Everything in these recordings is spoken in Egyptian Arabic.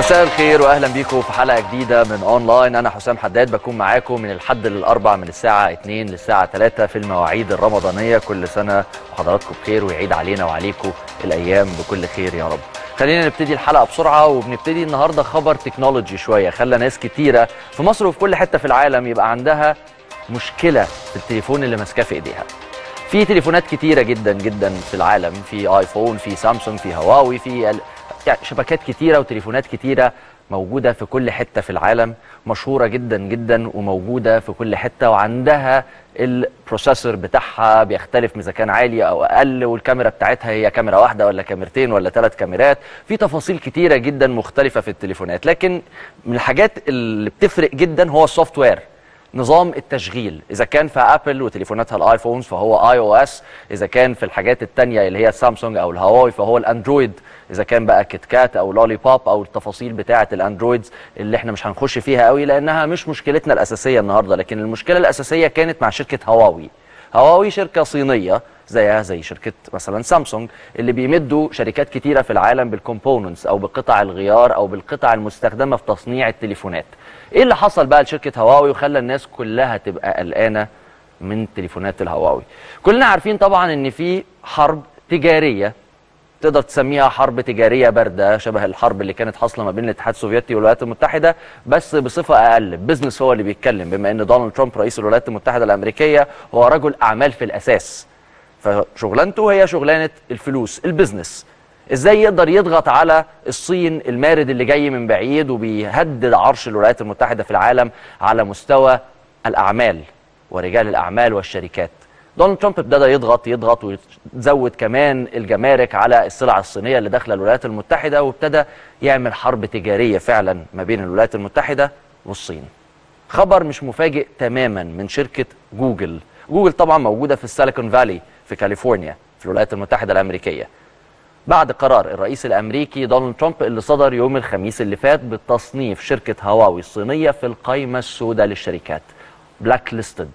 مساء الخير واهلا بيكم في حلقه جديده من اونلاين انا حسام حداد بكون معاكم من الحد للاربع من الساعه 2 للساعه 3 في المواعيد الرمضانيه كل سنه وحضراتكم بخير ويعيد علينا وعليكم الايام بكل خير يا رب خلينا نبتدي الحلقه بسرعه وبنبتدي النهارده خبر تكنولوجي شويه خلى ناس كتيره في مصر وفي كل حته في العالم يبقى عندها مشكله في التليفون اللي ماسكاه في ايديها في تليفونات كتيره جدا جدا في العالم في ايفون في سامسونج في هواوي في ال... يعني شبكات كتيره وتليفونات كتيره موجوده في كل حته في العالم مشهوره جدا جدا وموجوده في كل حته وعندها البروسيسور بتاعها بيختلف اذا كان عالي او اقل والكاميرا بتاعتها هي كاميرا واحده ولا كاميرتين ولا ثلاث كاميرات في تفاصيل كتيره جدا مختلفه في التليفونات لكن من الحاجات اللي بتفرق جدا هو السوفت وير نظام التشغيل اذا كان في ابل وتليفوناتها الايفونز فهو اي او اس اذا كان في الحاجات التانية اللي هي سامسونج او الهواوي فهو الاندرويد اذا كان بقى كيت كات او لولي بوب او التفاصيل بتاعه الاندرويدز اللي احنا مش هنخش فيها قوي لانها مش مشكلتنا الاساسيه النهارده لكن المشكله الاساسيه كانت مع شركه هواوي هواوي شركه صينيه زيها زي شركه مثلا سامسونج اللي بيمدوا شركات كتيره في العالم بالكومبوننتس او بقطع الغيار او بالقطع المستخدمه في تصنيع التليفونات ايه اللي حصل بقى لشركه هواوي وخلى الناس كلها تبقى قلقانه من تليفونات الهواوي كلنا عارفين طبعا ان في حرب تجاريه تقدر تسميها حرب تجاريه بارده شبه الحرب اللي كانت حاصله ما بين الاتحاد السوفيتي والولايات المتحده بس بصفه اقل بزنس هو اللي بيتكلم بما ان دونالد ترامب رئيس الولايات المتحده الامريكيه هو رجل اعمال في الاساس فشغلانته هي شغلانه الفلوس البزنس ازاي يقدر يضغط على الصين المارد اللي جاي من بعيد وبيهدد عرش الولايات المتحده في العالم على مستوى الاعمال ورجال الاعمال والشركات دونالد ترامب ابتدى يضغط يضغط ويزود كمان الجمارك على السلع الصينيه اللي داخله الولايات المتحده وابتدى يعمل حرب تجاريه فعلا ما بين الولايات المتحده والصين. خبر مش مفاجئ تماما من شركه جوجل، جوجل طبعا موجوده في السيليكون فالي في كاليفورنيا في الولايات المتحده الامريكيه. بعد قرار الرئيس الامريكي دونالد ترامب اللي صدر يوم الخميس اللي فات بتصنيف شركه هواوي الصينيه في القائمه السوداء للشركات بلاك ليستد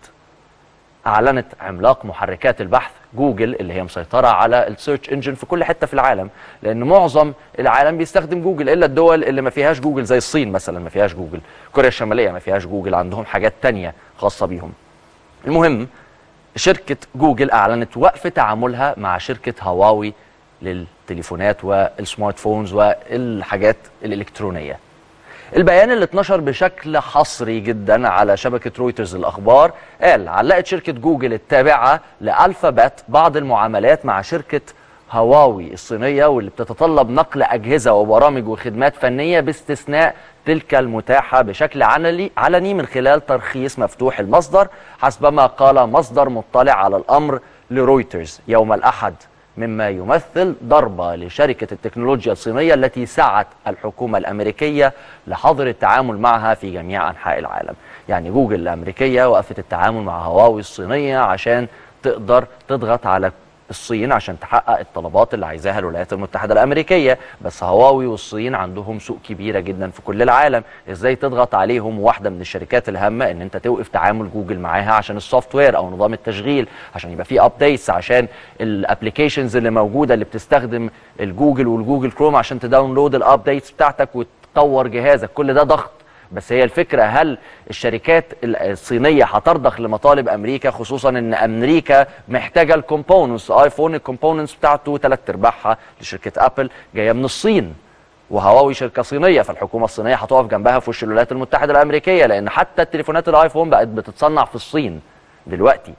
اعلنت عملاق محركات البحث جوجل اللي هي مسيطره على السيرش انجن في كل حته في العالم لان معظم العالم بيستخدم جوجل الا الدول اللي ما فيهاش جوجل زي الصين مثلا ما فيهاش جوجل كوريا الشماليه ما فيهاش جوجل عندهم حاجات تانية خاصه بيهم المهم شركه جوجل اعلنت وقف تعاملها مع شركه هواوي للتليفونات والسمارت فونز والحاجات الالكترونيه البيان اللي اتنشر بشكل حصري جدا على شبكة رويترز الأخبار قال علقت شركة جوجل التابعة لألفابت بعض المعاملات مع شركة هواوي الصينية واللي بتتطلب نقل أجهزة وبرامج وخدمات فنية باستثناء تلك المتاحة بشكل علني, علني من خلال ترخيص مفتوح المصدر حسبما قال مصدر مطلع على الأمر لرويترز يوم الأحد مما يمثل ضربة لشركة التكنولوجيا الصينية التي سعت الحكومة الأمريكية لحظر التعامل معها في جميع أنحاء العالم يعني جوجل الأمريكية وقفت التعامل مع هواوي الصينية عشان تقدر تضغط على الصين عشان تحقق الطلبات اللي عايزاها الولايات المتحده الامريكيه بس هواوي والصين عندهم سوق كبيره جدا في كل العالم ازاي تضغط عليهم واحده من الشركات الهامه ان انت توقف تعامل جوجل معاها عشان السوفت وير او نظام التشغيل عشان يبقى في ابديتس عشان الابلكيشنز اللي موجوده اللي بتستخدم الجوجل والجوجل كروم عشان تداونلود الابديتس بتاعتك وتطور جهازك كل ده ضغط بس هي الفكره هل الشركات الصينيه هترضخ لمطالب امريكا خصوصا ان امريكا محتاجه الكومبوننتس ايفون الكومبوننتس بتاعته ثلاث ارباعها لشركه ابل جايه من الصين وهواوي شركه صينيه فالحكومه الصينيه هتقف جنبها في وش الولايات المتحده الامريكيه لان حتى التليفونات الايفون بقت بتتصنع في الصين دلوقتي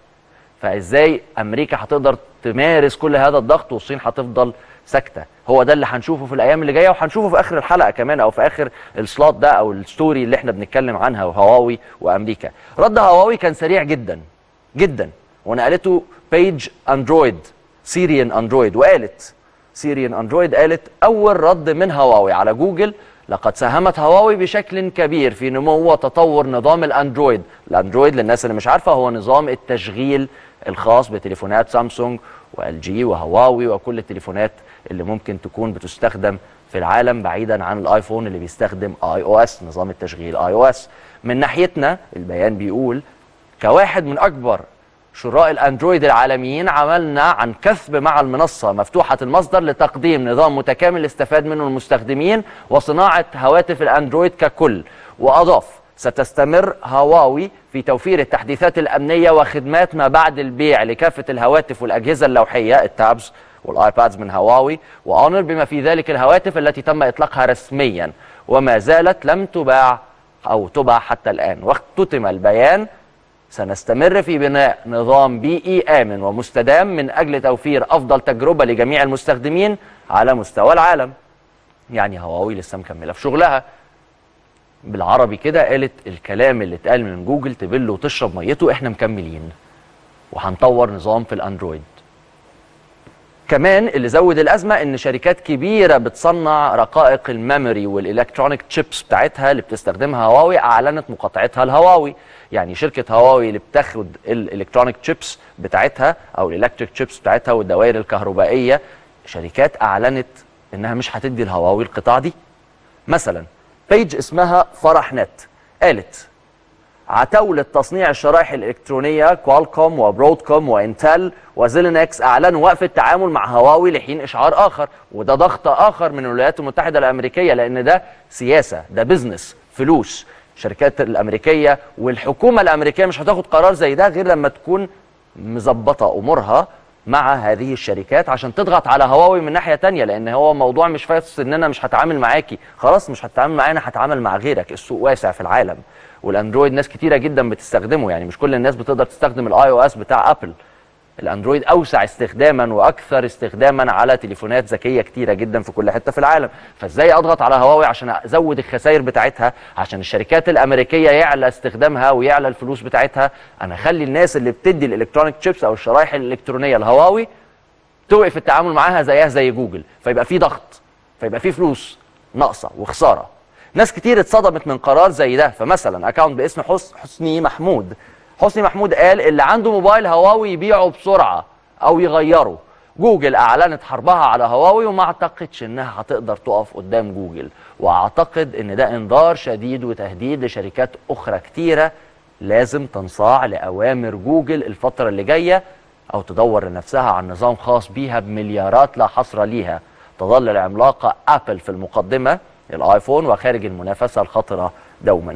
فازاي امريكا هتقدر تمارس كل هذا الضغط والصين هتفضل ساكته هو ده اللي هنشوفه في الايام اللي جايه وهنشوفه في اخر الحلقه كمان او في اخر السلوت ده او الستوري اللي احنا بنتكلم عنها وهواوي وامريكا رد هواوي كان سريع جدا جدا ونقلته بيج اندرويد سيريان اندرويد وقالت سيريان اندرويد قالت اول رد من هواوي على جوجل لقد ساهمت هواوي بشكل كبير في نمو وتطور نظام الاندرويد الاندرويد للناس اللي مش عارفه هو نظام التشغيل الخاص بتليفونات سامسونج وال جي وهواوي وكل التليفونات اللي ممكن تكون بتستخدم في العالم بعيدا عن الايفون اللي بيستخدم اي او اس نظام التشغيل اي او اس من ناحيتنا البيان بيقول كواحد من اكبر شراء الاندرويد العالميين عملنا عن كثب مع المنصه مفتوحه المصدر لتقديم نظام متكامل استفاد منه المستخدمين وصناعه هواتف الاندرويد ككل واضاف ستستمر هواوي في توفير التحديثات الامنيه وخدمات ما بعد البيع لكافه الهواتف والاجهزه اللوحيه التابز والايبادز من هواوي واونر بما في ذلك الهواتف التي تم اطلاقها رسميا وما زالت لم تباع او تباع حتى الان واختتم البيان سنستمر في بناء نظام بيئي آمن ومستدام من أجل توفير أفضل تجربة لجميع المستخدمين على مستوى العالم يعني هواوي لسه مكملة في شغلها بالعربي كده قالت الكلام اللي اتقال من جوجل تبل وتشرب ميته احنا مكملين وهنطور نظام في الاندرويد كمان اللي زود الازمه ان شركات كبيره بتصنع رقائق الميموري والالكترونيك تشيبس بتاعتها اللي بتستخدمها هواوي اعلنت مقاطعتها لهواوي يعني شركه هواوي اللي بتاخد الالكترونيك تشيبس بتاعتها او الالكتريك تشيبس بتاعتها والدوائر الكهربائيه شركات اعلنت انها مش هتدي لهواوي القطاع دي مثلا بيج اسمها فرح نت قالت عتاولة تصنيع الشرائح الإلكترونية كوالكوم وبرودكوم وإنتل وزيلينكس أعلنوا وقف التعامل مع هواوي لحين إشعار آخر وده ضغط آخر من الولايات المتحدة الأمريكية لأن ده سياسة ده بزنس فلوس الشركات الأمريكية والحكومة الأمريكية مش هتاخد قرار زي ده غير لما تكون مظبطة أمورها مع هذه الشركات عشان تضغط على هواوي من ناحيه تانية لان هو موضوع مش فاس ان انا مش هتعامل معاكي خلاص مش هتتعامل معايا انا هتعامل مع غيرك السوق واسع في العالم والاندرويد ناس كتيره جدا بتستخدمه يعني مش كل الناس بتقدر تستخدم الاي او اس بتاع ابل الاندرويد اوسع استخداما واكثر استخداما على تليفونات ذكيه كتيره جدا في كل حته في العالم فازاي اضغط على هواوي عشان ازود الخسائر بتاعتها عشان الشركات الامريكيه يعلى استخدامها ويعلى الفلوس بتاعتها انا اخلي الناس اللي بتدي الالكترونيك تشيبس او الشرايح الالكترونيه لهواوي توقف التعامل معاها زيها زي جوجل فيبقى في ضغط فيبقى في فلوس ناقصه وخساره ناس كتير اتصدمت من قرار زي ده فمثلا اكونت باسم حس حسني محمود حسني محمود قال اللي عنده موبايل هواوي يبيعه بسرعه او يغيره جوجل اعلنت حربها على هواوي وما اعتقدش انها هتقدر تقف قدام جوجل واعتقد ان ده انذار شديد وتهديد لشركات اخرى كتيره لازم تنصاع لاوامر جوجل الفتره اللي جايه او تدور لنفسها عن نظام خاص بيها بمليارات لا حصر ليها تظل العملاقه ابل في المقدمه الايفون وخارج المنافسه الخطره دوما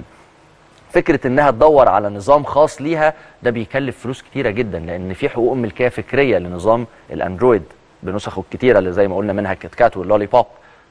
فكره انها تدور على نظام خاص ليها ده بيكلف فلوس كتيره جدا لان في حقوق ملكيه فكريه لنظام الاندرويد بنسخه الكتيره اللي زي ما قلنا منها كيت كات واللولي بوب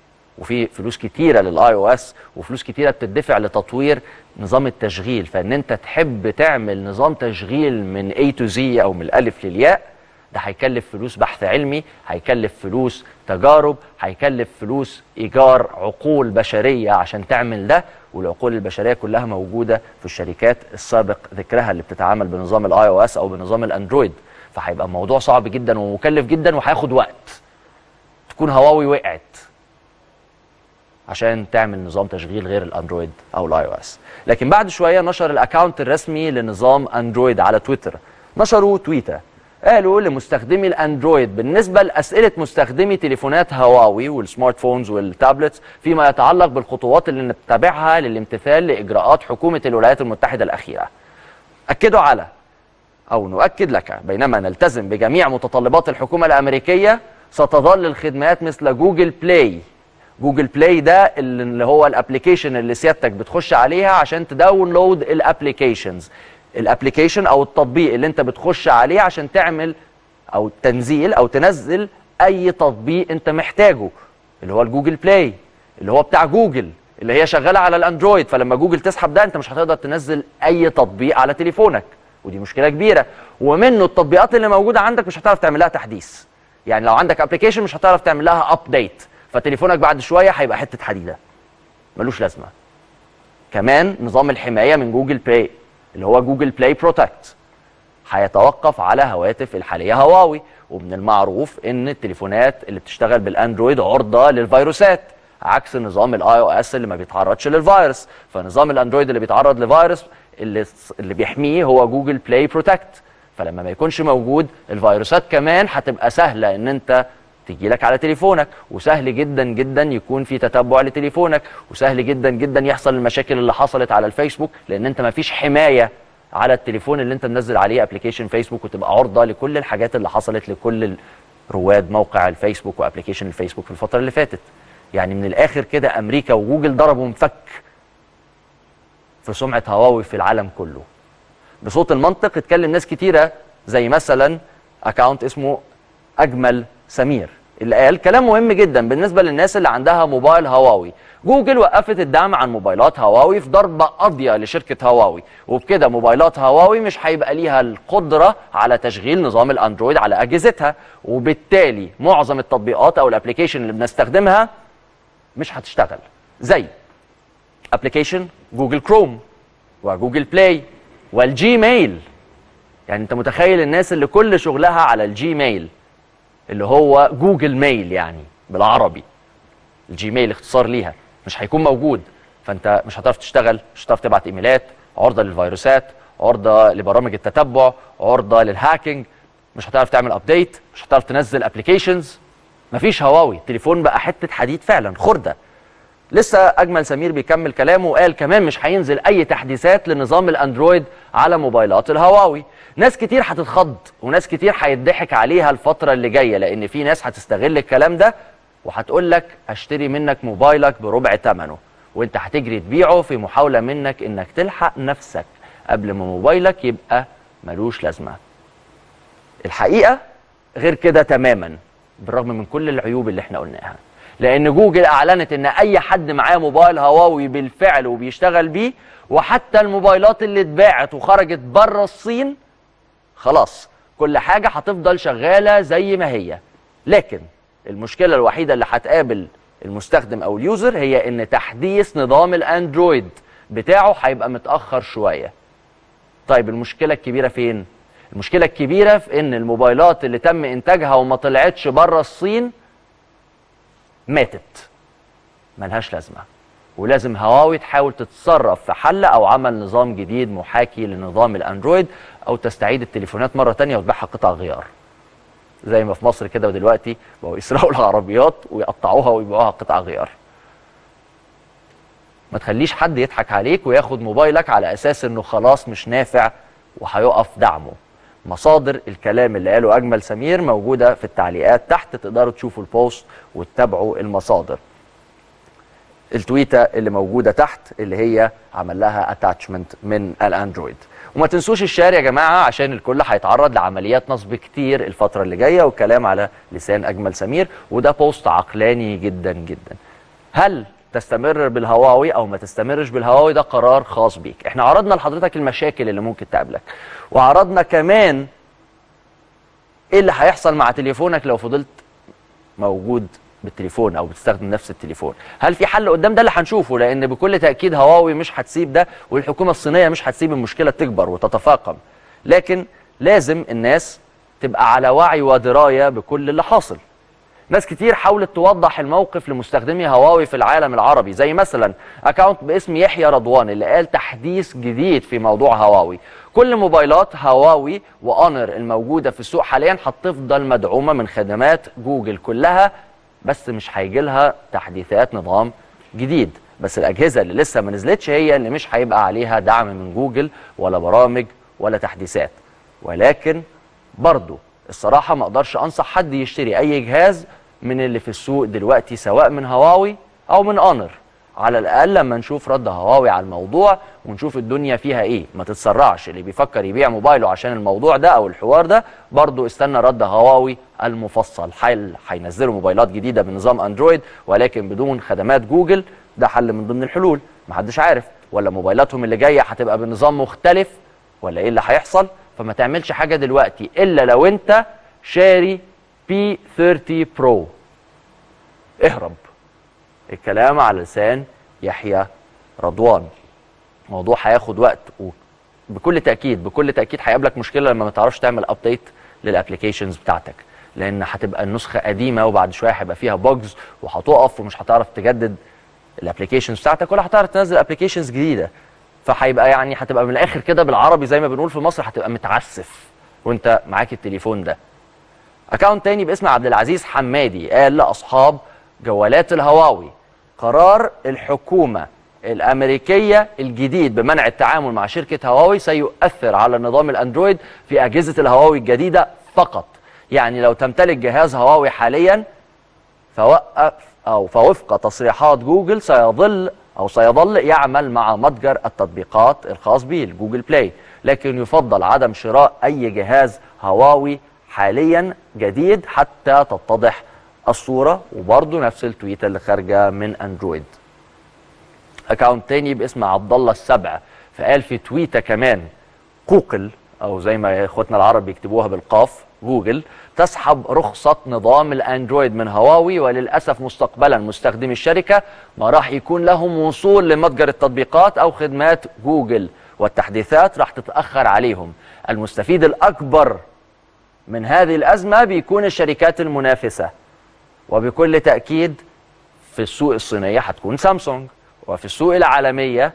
وفي فلوس كتيره للاي او اس وفلوس كتيره بتدفع لتطوير نظام التشغيل فان انت تحب تعمل نظام تشغيل من اي تو زي او من الالف للياء ده هيكلف فلوس بحث علمي هيكلف فلوس تجارب هيكلف فلوس ايجار عقول بشريه عشان تعمل ده والعقول البشريه كلها موجوده في الشركات السابق ذكرها اللي بتتعامل بنظام الاي او اس او بنظام الاندرويد فهيبقى الموضوع صعب جدا ومكلف جدا وهياخد وقت تكون هواوي وقعت عشان تعمل نظام تشغيل غير الاندرويد او الاي او اس لكن بعد شويه نشر الاكونت الرسمي لنظام اندرويد على تويتر نشروا تويته قالوا لمستخدمي الاندرويد بالنسبه لاسئله مستخدمي تليفونات هواوي والسمارت فونز والتابلتس فيما يتعلق بالخطوات اللي نتبعها للامتثال لاجراءات حكومه الولايات المتحده الاخيره. اكدوا على او نؤكد لك بينما نلتزم بجميع متطلبات الحكومه الامريكيه ستظل الخدمات مثل جوجل بلاي جوجل بلاي ده اللي هو الابلكيشن اللي سيادتك بتخش عليها عشان تداونلود الابلكيشنز الابلكيشن او التطبيق اللي انت بتخش عليه عشان تعمل او تنزيل او تنزل اي تطبيق انت محتاجه اللي هو الجوجل بلاي اللي هو بتاع جوجل اللي هي شغاله على الاندرويد فلما جوجل تسحب ده انت مش هتقدر تنزل اي تطبيق على تليفونك ودي مشكله كبيره ومنه التطبيقات اللي موجوده عندك مش هتعرف تعمل لها تحديث يعني لو عندك ابلكيشن مش هتعرف تعمل لها ابديت فتليفونك بعد شويه هيبقى حته حديده ملوش لازمه كمان نظام الحمايه من جوجل بلاي اللي هو جوجل بلاي بروتكت هيتوقف على هواتف الحاليه هواوي ومن المعروف ان التليفونات اللي بتشتغل بالاندرويد عرضه للفيروسات عكس نظام الاي او اس اللي ما بيتعرضش للفيروس فنظام الاندرويد اللي بيتعرض لفيروس اللي اللي بيحميه هو جوجل بلاي بروتكت فلما ما يكونش موجود الفيروسات كمان هتبقى سهله ان انت تجي لك على تليفونك وسهل جدا جدا يكون في تتبع لتليفونك وسهل جدا جدا يحصل المشاكل اللي حصلت على الفيسبوك لان انت ما فيش حمايه على التليفون اللي انت منزل عليه ابلكيشن فيسبوك وتبقى عرضه لكل الحاجات اللي حصلت لكل رواد موقع الفيسبوك وابلكيشن الفيسبوك في الفتره اللي فاتت يعني من الاخر كده امريكا وجوجل ضربوا مفك في سمعه هواوي في العالم كله بصوت المنطق اتكلم ناس كتيره زي مثلا اكونت اسمه اجمل سمير اللي قال كلام مهم جدا بالنسبه للناس اللي عندها موبايل هواوي جوجل وقفت الدعم عن موبايلات هواوي في ضربه قاضيه لشركه هواوي وبكده موبايلات هواوي مش هيبقى ليها القدره على تشغيل نظام الاندرويد على اجهزتها وبالتالي معظم التطبيقات او الابلكيشن اللي بنستخدمها مش هتشتغل زي ابلكيشن جوجل كروم وجوجل بلاي والجيميل يعني انت متخيل الناس اللي كل شغلها على الجيميل اللي هو جوجل ميل يعني بالعربي الجيميل اختصار ليها مش هيكون موجود فانت مش هتعرف تشتغل مش هتعرف تبعت ايميلات عرضه للفيروسات عرضه لبرامج التتبع عرضه للهاكينج مش هتعرف تعمل ابديت مش هتعرف تنزل ابلكيشنز مفيش هواوي التليفون بقى حته حديد فعلا خرده لسه اجمل سمير بيكمل كلامه وقال كمان مش هينزل اي تحديثات لنظام الاندرويد على موبايلات الهواوي ناس كتير هتتخض وناس كتير هيضحك عليها الفتره اللي جايه لان في ناس هتستغل الكلام ده وهتقول لك اشتري منك موبايلك بربع ثمنه وانت هتجري تبيعه في محاوله منك انك تلحق نفسك قبل ما موبايلك يبقى ملوش لازمه الحقيقه غير كده تماما بالرغم من كل العيوب اللي احنا قلناها لان جوجل اعلنت ان اي حد معاه موبايل هواوي بالفعل وبيشتغل بيه وحتى الموبايلات اللي اتباعت وخرجت بره الصين خلاص كل حاجه هتفضل شغاله زي ما هي لكن المشكله الوحيده اللي هتقابل المستخدم او اليوزر هي ان تحديث نظام الاندرويد بتاعه هيبقى متاخر شويه طيب المشكله الكبيره فين المشكله الكبيره في ان الموبايلات اللي تم انتاجها وما طلعتش بره الصين ماتت ملهاش لازمه ولازم هواوي تحاول تتصرف في حل او عمل نظام جديد محاكي لنظام الاندرويد او تستعيد التليفونات مره تانية وتبيعها قطع غيار زي ما في مصر كده ودلوقتي بقوا يسرقوا العربيات ويقطعوها ويبيعوها قطع غيار ما تخليش حد يضحك عليك وياخد موبايلك على اساس انه خلاص مش نافع وهيقف دعمه مصادر الكلام اللي قاله اجمل سمير موجوده في التعليقات تحت تقدروا تشوفوا البوست وتتابعوا المصادر التويته اللي موجوده تحت اللي هي عمل لها اتاتشمنت من الاندرويد وما تنسوش الشير يا جماعه عشان الكل هيتعرض لعمليات نصب كتير الفتره اللي جايه والكلام على لسان اجمل سمير وده بوست عقلاني جدا جدا هل تستمر بالهواوي او ما تستمرش بالهواوي ده قرار خاص بيك احنا عرضنا لحضرتك المشاكل اللي ممكن تقابلك وعرضنا كمان ايه اللي هيحصل مع تليفونك لو فضلت موجود بالتليفون او بتستخدم نفس التليفون هل في حل قدام ده اللي هنشوفه لان بكل تاكيد هواوي مش هتسيب ده والحكومه الصينيه مش هتسيب المشكله تكبر وتتفاقم لكن لازم الناس تبقى على وعي ودرايه بكل اللي حاصل ناس كتير حاولت توضح الموقف لمستخدمي هواوي في العالم العربي زي مثلا اكونت باسم يحيى رضوان اللي قال تحديث جديد في موضوع هواوي كل موبايلات هواوي وانر الموجوده في السوق حاليا هتفضل مدعومه من خدمات جوجل كلها بس مش هيجي لها تحديثات نظام جديد بس الاجهزه اللي لسه ما نزلتش هي اللي مش هيبقى عليها دعم من جوجل ولا برامج ولا تحديثات ولكن برضو الصراحه ما اقدرش انصح حد يشتري اي جهاز من اللي في السوق دلوقتي سواء من هواوي او من انر على الاقل لما نشوف رد هواوي على الموضوع ونشوف الدنيا فيها ايه ما تتسرعش اللي بيفكر يبيع موبايله عشان الموضوع ده او الحوار ده برضو استنى رد هواوي المفصل حل هينزلوا موبايلات جديده بنظام اندرويد ولكن بدون خدمات جوجل ده حل من ضمن الحلول محدش عارف ولا موبايلاتهم اللي جايه هتبقى بنظام مختلف ولا ايه اللي هيحصل فما تعملش حاجه دلوقتي الا لو انت شاري بي 30 برو اهرب الكلام على لسان يحيى رضوان موضوع هياخد وقت وبكل تاكيد بكل تاكيد هيقابلك مشكله لما ما تعرفش تعمل ابديت للابلكيشنز بتاعتك لان هتبقى النسخه قديمه وبعد شويه هيبقى فيها بوجز وهتقف ومش هتعرف تجدد الابلكيشنز بتاعتك ولا هتعرف تنزل ابلكيشنز جديده فهيبقى يعني هتبقى من الاخر كده بالعربي زي ما بنقول في مصر هتبقى متعسف وانت معاك التليفون ده اكونت تاني باسم عبد العزيز حمادي قال لاصحاب جوالات الهواوي قرار الحكومه الامريكيه الجديد بمنع التعامل مع شركه هواوي سيؤثر على نظام الاندرويد في اجهزه الهواوي الجديده فقط يعني لو تمتلك جهاز هواوي حاليا فوقف او فوفق تصريحات جوجل سيظل او سيظل يعمل مع متجر التطبيقات الخاص به الجوجل بلاي لكن يفضل عدم شراء اي جهاز هواوي حاليا جديد حتى تتضح الصوره وبرضه نفس التويته اللي خارجه من اندرويد اكونت تاني باسم عبد الله السبع فقال في تويته كمان جوجل او زي ما اخواتنا العرب بيكتبوها بالقاف جوجل تسحب رخصة نظام الاندرويد من هواوي وللأسف مستقبلا مستخدمي الشركة ما راح يكون لهم وصول لمتجر التطبيقات أو خدمات جوجل والتحديثات راح تتأخر عليهم المستفيد الأكبر من هذه الأزمة بيكون الشركات المنافسة وبكل تأكيد في السوق الصينية هتكون سامسونج وفي السوق العالمية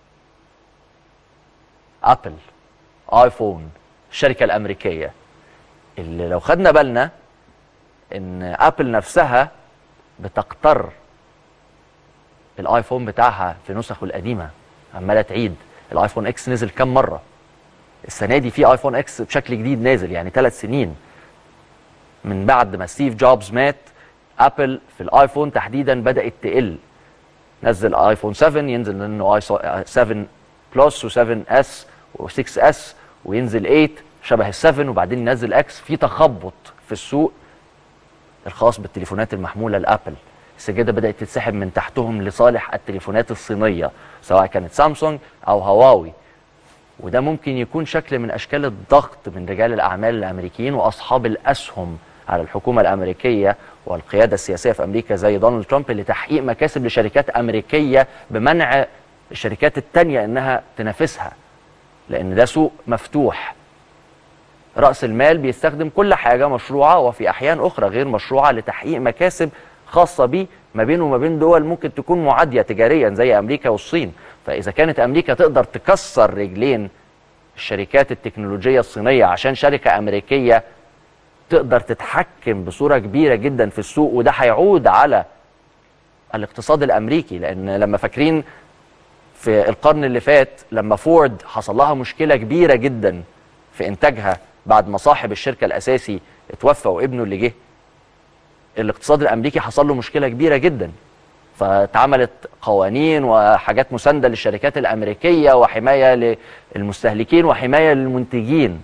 أبل آيفون الشركة الأمريكية اللي لو خدنا بالنا ان ابل نفسها بتقتر الايفون بتاعها في نسخه القديمه عماله تعيد الايفون اكس نزل كام مره السنه دي في ايفون اكس بشكل جديد نازل يعني ثلاث سنين من بعد ما ستيف جوبز مات ابل في الايفون تحديدا بدات تقل نزل ايفون 7 ينزل منه اي 7 بلس و7 اس و6 اس وينزل 8 شبه ال7 وبعدين ينزل اكس في تخبط في السوق الخاص بالتليفونات المحموله لابل السجاده بدات تتسحب من تحتهم لصالح التليفونات الصينيه سواء كانت سامسونج او هواوي وده ممكن يكون شكل من اشكال الضغط من رجال الاعمال الامريكيين واصحاب الاسهم على الحكومه الامريكيه والقياده السياسيه في امريكا زي دونالد ترامب لتحقيق مكاسب لشركات امريكيه بمنع الشركات التانيه انها تنافسها لان ده سوق مفتوح راس المال بيستخدم كل حاجه مشروعه وفي احيان اخرى غير مشروعه لتحقيق مكاسب خاصه بيه ما بينه وما بين دول ممكن تكون معاديه تجاريا زي امريكا والصين فاذا كانت امريكا تقدر تكسر رجلين الشركات التكنولوجيه الصينيه عشان شركه امريكيه تقدر تتحكم بصوره كبيره جدا في السوق وده هيعود على الاقتصاد الامريكي لان لما فاكرين في القرن اللي فات لما فورد حصل لها مشكله كبيره جدا في انتاجها بعد ما صاحب الشركه الاساسي اتوفى وابنه اللي جه الاقتصاد الامريكي حصل له مشكله كبيره جدا فاتعملت قوانين وحاجات مسانده للشركات الامريكيه وحمايه للمستهلكين وحمايه للمنتجين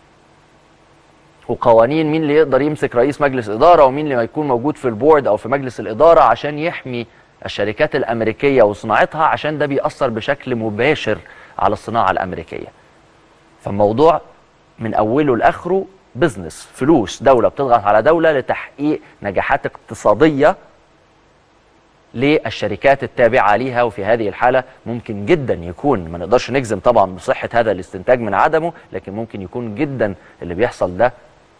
وقوانين مين اللي يقدر يمسك رئيس مجلس اداره ومين اللي هيكون موجود في البورد او في مجلس الاداره عشان يحمي الشركات الامريكيه وصناعتها عشان ده بيأثر بشكل مباشر على الصناعه الامريكيه. فالموضوع من اوله لاخره بزنس فلوس دوله بتضغط على دوله لتحقيق نجاحات اقتصاديه للشركات التابعه ليها وفي هذه الحاله ممكن جدا يكون ما نقدرش نجزم طبعا بصحه هذا الاستنتاج من عدمه لكن ممكن يكون جدا اللي بيحصل ده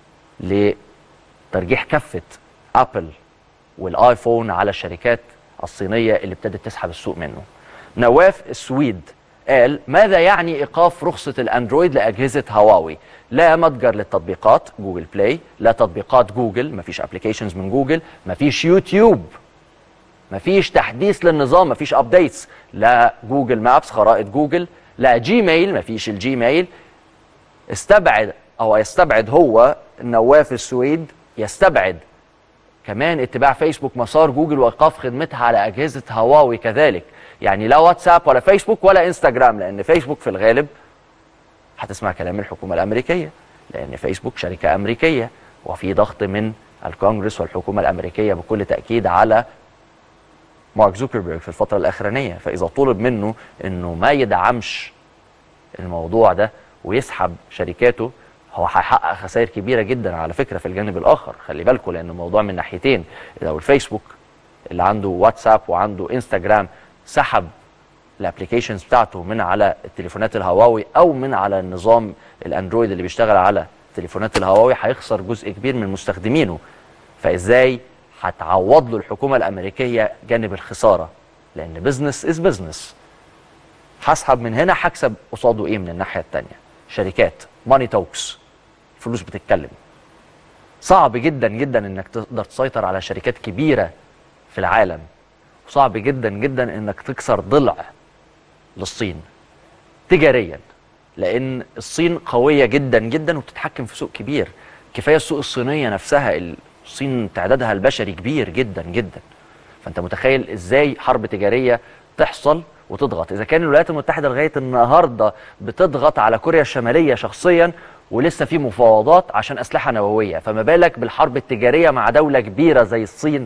لترجيح كفه ابل والايفون على الشركات الصينيه اللي ابتدت تسحب السوق منه. نواف السويد قال ماذا يعني ايقاف رخصه الاندرويد لاجهزه هواوي؟ لا متجر للتطبيقات جوجل بلاي، لا تطبيقات جوجل، مفيش ابلكيشنز من جوجل، مفيش يوتيوب. مفيش تحديث للنظام، مفيش ابديتس، لا جوجل مابس خرائط جوجل، لا جيميل، مفيش الجيميل. استبعد او يستبعد هو نواف السويد يستبعد كمان اتباع فيسبوك مسار جوجل وايقاف خدمتها على اجهزه هواوي كذلك يعني لا واتساب ولا فيسبوك ولا انستجرام لان فيسبوك في الغالب هتسمع كلام الحكومه الامريكيه لان فيسبوك شركه امريكيه وفي ضغط من الكونجرس والحكومه الامريكيه بكل تاكيد على مارك زوكربيرج في الفتره الاخرانيه فاذا طلب منه انه ما يدعمش الموضوع ده ويسحب شركاته هو هيحقق خسائر كبيره جدا على فكره في الجانب الاخر خلي بالكم لان الموضوع من ناحيتين لو الفيسبوك اللي عنده واتساب وعنده انستجرام سحب الابلكيشنز بتاعته من على التليفونات الهواوي او من على النظام الاندرويد اللي بيشتغل على تليفونات الهواوي هيخسر جزء كبير من مستخدمينه فازاي هتعوض له الحكومه الامريكيه جانب الخساره لان بزنس از بزنس هسحب من هنا هكسب قصاده ايه من الناحيه الثانيه شركات ماني توكس فلوس بتتكلم صعب جدا جدا انك تقدر تسيطر على شركات كبيره في العالم صعب جدا جدا انك تكسر ضلع للصين تجاريا لان الصين قويه جدا جدا وبتتحكم في سوق كبير كفايه السوق الصينيه نفسها الصين تعدادها البشري كبير جدا جدا فانت متخيل ازاي حرب تجاريه تحصل وتضغط اذا كان الولايات المتحده لغايه النهارده بتضغط على كوريا الشماليه شخصيا ولسه في مفاوضات عشان اسلحه نوويه فما بالك بالحرب التجاريه مع دوله كبيره زي الصين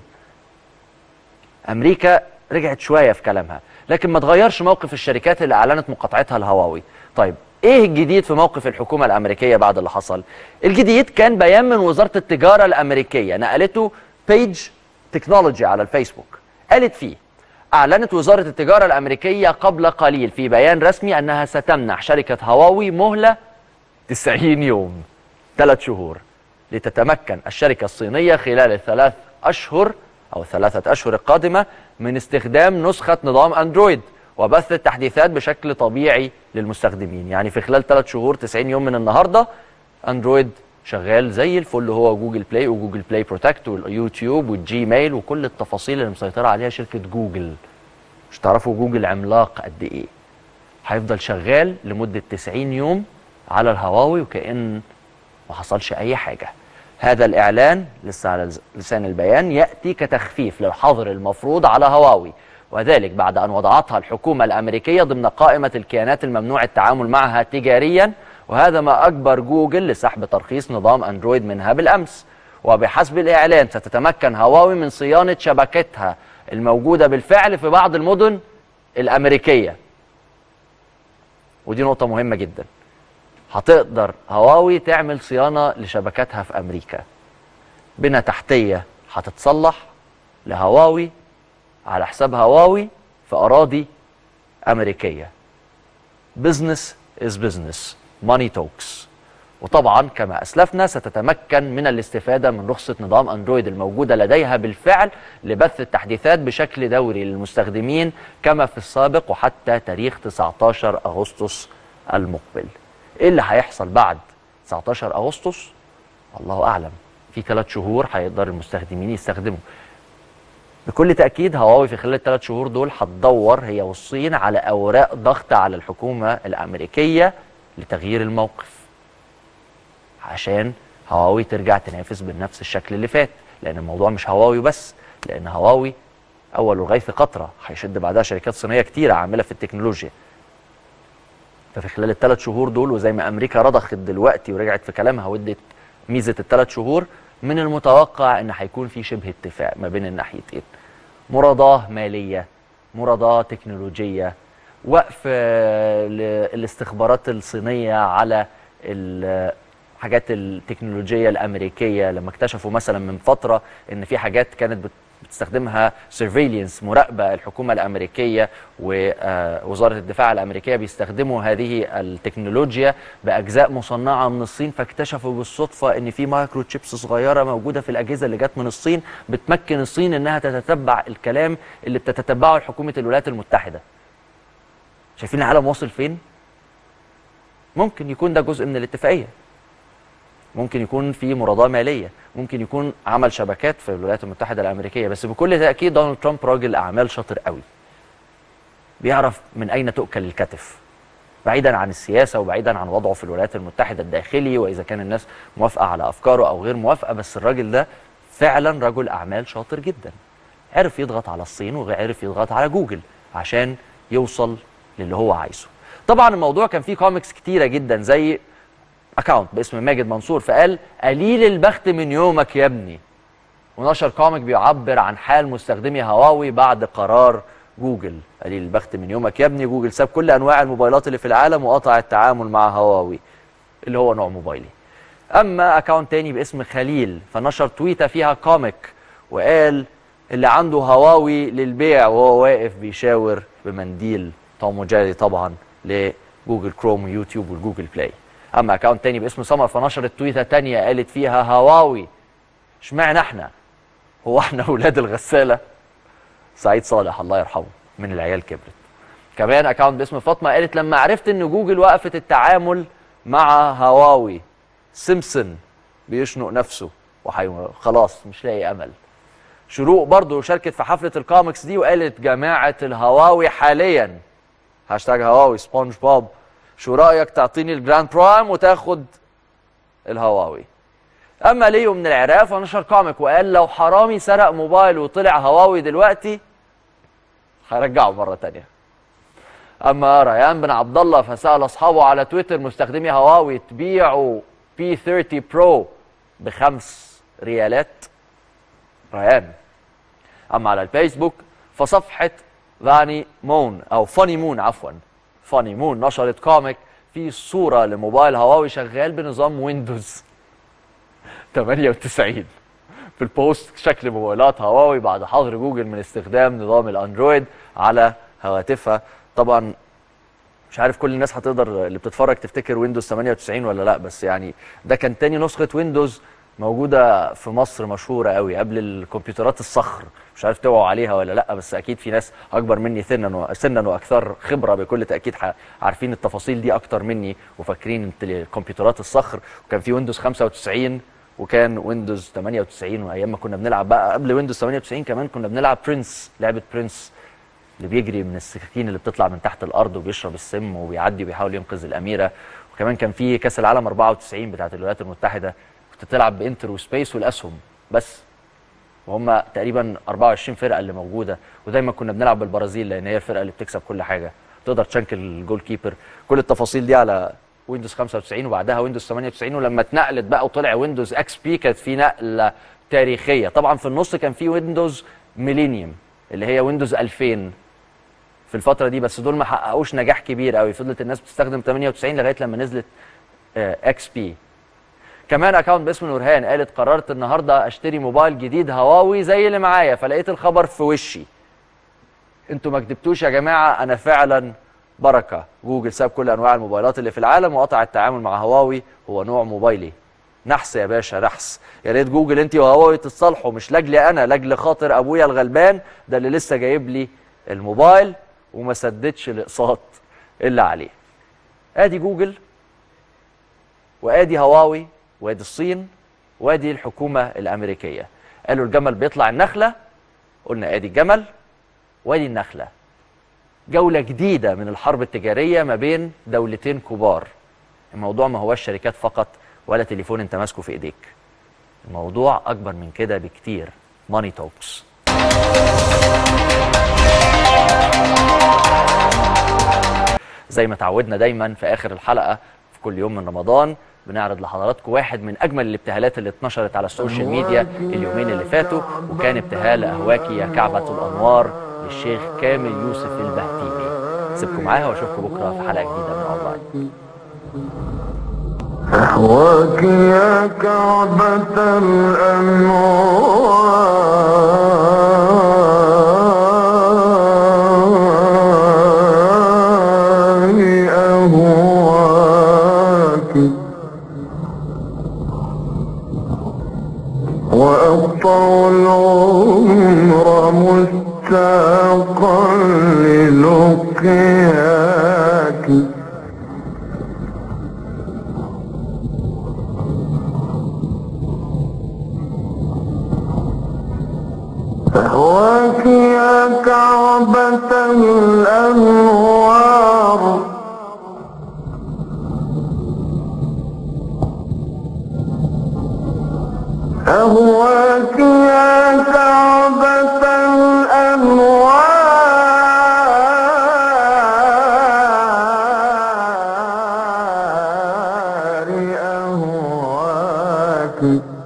امريكا رجعت شويه في كلامها لكن ما تغيرش موقف الشركات اللي اعلنت مقاطعتها لهواوي طيب ايه الجديد في موقف الحكومه الامريكيه بعد اللي حصل الجديد كان بيان من وزاره التجاره الامريكيه نقلته بيج تكنولوجي على الفيسبوك قالت فيه أعلنت وزارة التجارة الأمريكية قبل قليل في بيان رسمي أنها ستمنح شركة هواوي مهلة 90 يوم ثلاث شهور لتتمكن الشركة الصينية خلال الثلاث أشهر أو الثلاثة أشهر القادمة من استخدام نسخة نظام أندرويد وبث التحديثات بشكل طبيعي للمستخدمين يعني في خلال ثلاث شهور 90 يوم من النهاردة أندرويد شغال زي الفل هو جوجل بلاي وجوجل بلاي بروتكت واليوتيوب والجيميل وكل التفاصيل اللي مسيطره عليها شركه جوجل مش تعرفوا جوجل عملاق قد ايه هيفضل شغال لمده 90 يوم على الهواوي وكأن ما حصلش اي حاجه هذا الاعلان لسه على لسان البيان ياتي كتخفيف للحظر المفروض على هواوي وذلك بعد ان وضعتها الحكومه الامريكيه ضمن قائمه الكيانات الممنوع التعامل معها تجاريا وهذا ما أجبر جوجل لسحب ترخيص نظام أندرويد منها بالأمس وبحسب الإعلان ستتمكن هواوي من صيانة شبكتها الموجودة بالفعل في بعض المدن الأمريكية ودي نقطة مهمة جدا هتقدر هواوي تعمل صيانة لشبكاتها في أمريكا بنى تحتية هتتصلح لهواوي على حساب هواوي في أراضي أمريكية بزنس از بزنس ماني توكس وطبعا كما اسلفنا ستتمكن من الاستفاده من رخصه نظام اندرويد الموجوده لديها بالفعل لبث التحديثات بشكل دوري للمستخدمين كما في السابق وحتى تاريخ 19 اغسطس المقبل. ايه اللي هيحصل بعد 19 اغسطس؟ الله اعلم. في ثلاث شهور هيقدر المستخدمين يستخدموا. بكل تاكيد هواوي في خلال الثلاث شهور دول هتدور هي والصين على اوراق ضغط على الحكومه الامريكيه لتغيير الموقف عشان هواوي ترجع تنافس بنفس الشكل اللي فات لان الموضوع مش هواوي بس لان هواوي اول الغيث قطره هيشد بعدها شركات صينيه كتيره عامله في التكنولوجيا ففي خلال الثلاث شهور دول وزي ما امريكا رضخت دلوقتي ورجعت في كلامها وادت ميزه الثلاث شهور من المتوقع ان هيكون في شبه اتفاق ما بين الناحيتين مراداه ماليه مراداه تكنولوجيه وقف الاستخبارات الصينيه على الحاجات التكنولوجيه الامريكيه لما اكتشفوا مثلا من فتره ان في حاجات كانت بتستخدمها سيرفيلينس مراقبه الحكومه الامريكيه ووزاره الدفاع الامريكيه بيستخدموا هذه التكنولوجيا باجزاء مصنعه من الصين فاكتشفوا بالصدفه ان في مايكرو تشيبس صغيره موجوده في الاجهزه اللي جت من الصين بتمكن الصين انها تتتبع الكلام اللي بتتتبعه حكومه الولايات المتحده شايفين العالم واصل فين ممكن يكون ده جزء من الاتفاقيه ممكن يكون في مراداه ماليه ممكن يكون عمل شبكات في الولايات المتحده الامريكيه بس بكل تاكيد دونالد ترامب راجل اعمال شاطر قوي بيعرف من اين تؤكل الكتف بعيدا عن السياسه وبعيدا عن وضعه في الولايات المتحده الداخلي واذا كان الناس موافقه على افكاره او غير موافقه بس الراجل ده فعلا رجل اعمال شاطر جدا عرف يضغط على الصين وعرف يضغط على جوجل عشان يوصل للي هو عايزه طبعا الموضوع كان فيه كوميكس كتيره جدا زي اكونت باسم ماجد منصور فقال قليل البخت من يومك يا ابني ونشر كوميك بيعبر عن حال مستخدمي هواوي بعد قرار جوجل قليل البخت من يومك يا ابني جوجل ساب كل انواع الموبايلات اللي في العالم وقطع التعامل مع هواوي اللي هو نوع موبايلي اما اكونت تاني باسم خليل فنشر تويته فيها كوميك وقال اللي عنده هواوي للبيع وهو واقف بيشاور بمنديل توم وجيري طبعا لجوجل كروم ويوتيوب والجوجل بلاي اما اكونت تاني باسم سمر فنشرت تويته تانية قالت فيها هواوي اشمعنى احنا هو احنا اولاد الغساله سعيد صالح الله يرحمه من العيال كبرت كمان اكونت باسم فاطمه قالت لما عرفت ان جوجل وقفت التعامل مع هواوي سيمسون بيشنق نفسه وحي... خلاص مش لاقي امل شروق برضو شاركت في حفله الكوميكس دي وقالت جماعه الهواوي حاليا هاشتاج هواوي سبونج بوب شو رايك تعطيني الجراند برايم وتاخد الهواوي اما ليو من العراق فنشر كوميك وقال لو حرامي سرق موبايل وطلع هواوي دلوقتي هرجعه مره تانية اما ريان بن عبد الله فسال اصحابه على تويتر مستخدمي هواوي تبيعوا بي 30 برو بخمس ريالات ريان اما على الفيسبوك فصفحه فاني مون او فاني مون عفوا فاني مون نشرت كوميك فيه صوره لموبايل هواوي شغال بنظام ويندوز 98 في البوست شكل موبايلات هواوي بعد حظر جوجل من استخدام نظام الاندرويد على هواتفها طبعا مش عارف كل الناس هتقدر اللي بتتفرج تفتكر ويندوز 98 ولا لا بس يعني ده كان تاني نسخه ويندوز موجوده في مصر مشهوره قوي قبل الكمبيوترات الصخر مش عارف توعوا عليها ولا لا بس اكيد في ناس اكبر مني سنا و- سنا واكثر خبره بكل تاكيد ح- عارفين التفاصيل دي اكتر مني وفاكرين التل- الكمبيوترات الصخر وكان في ويندوز 95 وكان ويندوز 98 وايام ما كنا بنلعب بقى قبل ويندوز 98 كمان كنا بنلعب برنس لعبه برنس اللي بيجري من السكاكين اللي بتطلع من تحت الارض وبيشرب السم وبيعدي وبيحاول ينقذ الاميره وكمان كان في كاس العالم 94 بتاعت الولايات المتحده كنت تلعب بانتر وسبيس والاسهم بس وهم تقريبا 24 فرقه اللي موجوده ودايما كنا بنلعب بالبرازيل لان هي الفرقه اللي بتكسب كل حاجه تقدر تشنكل الجول كيبر كل التفاصيل دي على ويندوز 95 وبعدها ويندوز 98 ولما اتنقلت بقى وطلع ويندوز اكس بي كانت في نقله تاريخيه طبعا في النص كان في ويندوز ميلينيوم اللي هي ويندوز 2000 في الفتره دي بس دول ما حققوش نجاح كبير قوي فضلت الناس بتستخدم 98 لغايه لما نزلت اكس بي كمان اكونت باسم نورهان قالت قررت النهارده اشتري موبايل جديد هواوي زي اللي معايا فلقيت الخبر في وشي انتوا ما كدبتوش يا جماعه انا فعلا بركه جوجل ساب كل انواع الموبايلات اللي في العالم وقطع التعامل مع هواوي هو نوع موبايلي نحس يا باشا نحس يا ريت جوجل انت وهواوي تتصالحوا مش لاجلي انا لاجل خاطر ابويا الغلبان ده اللي لسه جايب لي الموبايل وما سددش الاقساط اللي عليه ادي جوجل وادي هواوي وادي الصين وادي الحكومه الامريكيه قالوا الجمل بيطلع النخله قلنا ادي الجمل وادي النخله جوله جديده من الحرب التجاريه ما بين دولتين كبار الموضوع ما هوش شركات فقط ولا تليفون انت ماسكه في ايديك الموضوع اكبر من كده بكتير ماني توكس زي ما تعودنا دايما في اخر الحلقه في كل يوم من رمضان بنعرض لحضراتكم واحد من اجمل الابتهالات اللي اتنشرت على السوشيال ميديا اليومين اللي فاتوا وكان ابتهال اهواكي يا كعبه الانوار للشيخ كامل يوسف البهتيمي سيبكم معاها واشوفكم بكره في حلقه جديده من اونلاين أهواك يا كعبة الأنوار أهواك وأقطع العمر مشتاقا للقياك أهواك يا كعبة الأنوار أهواك يا كعبة الأنوار أهواك